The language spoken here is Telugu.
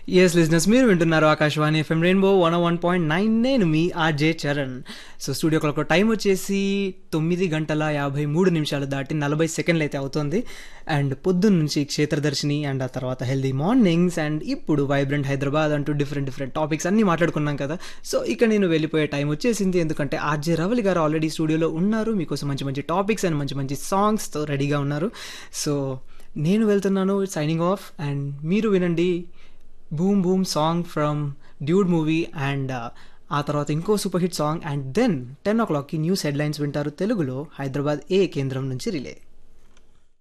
ఎస్ లిజినెస్ మీరు వింటున్నారు Akashvani FM rainbow one one point nine నేను మీ RJ Charan so studio clock time వచ్చేసి తొమ్మిది గంటల యాభై మూడు నిమిషాలు దాటి నలభై సెకండ్లు అయితే అవుతుంది అండ్ పొద్దున్న నుంచి క్షేత్రదర్శిని అండ్ ఆ తర్వాత హెల్దీ మార్నింగ్స్ అండ్ ఇప్పుడు వైబ్రెంట్ హైదరాబాద్ అంటూ డిఫరెంట్ డిఫరెంట్ టాపిక్స్ అన్నీ మాట్లాడుకున్నాం కదా సో ఇక నేను వెళ్ళిపోయే టైం వచ్చేసింది ఎందుకంటే ఆర్జే రవలి గారు ఆల్రెడీ స్టూడియోలో ఉన్నారు మీకోసం మంచి మంచి టాపిక్స్ అండ్ మంచి మంచి సాంగ్స్తో రెడీగా ఉన్నారు సో నేను వెళ్తున్నాను సైనింగ్ ఆఫ్ అండ్ మీరు వినండి boom boom song from dude movie and ఆ తర్వాత ఇంకో super hit song and then ten ఓ క్లాక్కి న్యూస్ హెడ్లైన్స్ వింటారు తెలుగులో హైదరాబాద్ ఏ కేంద్రం నుంచి రిలే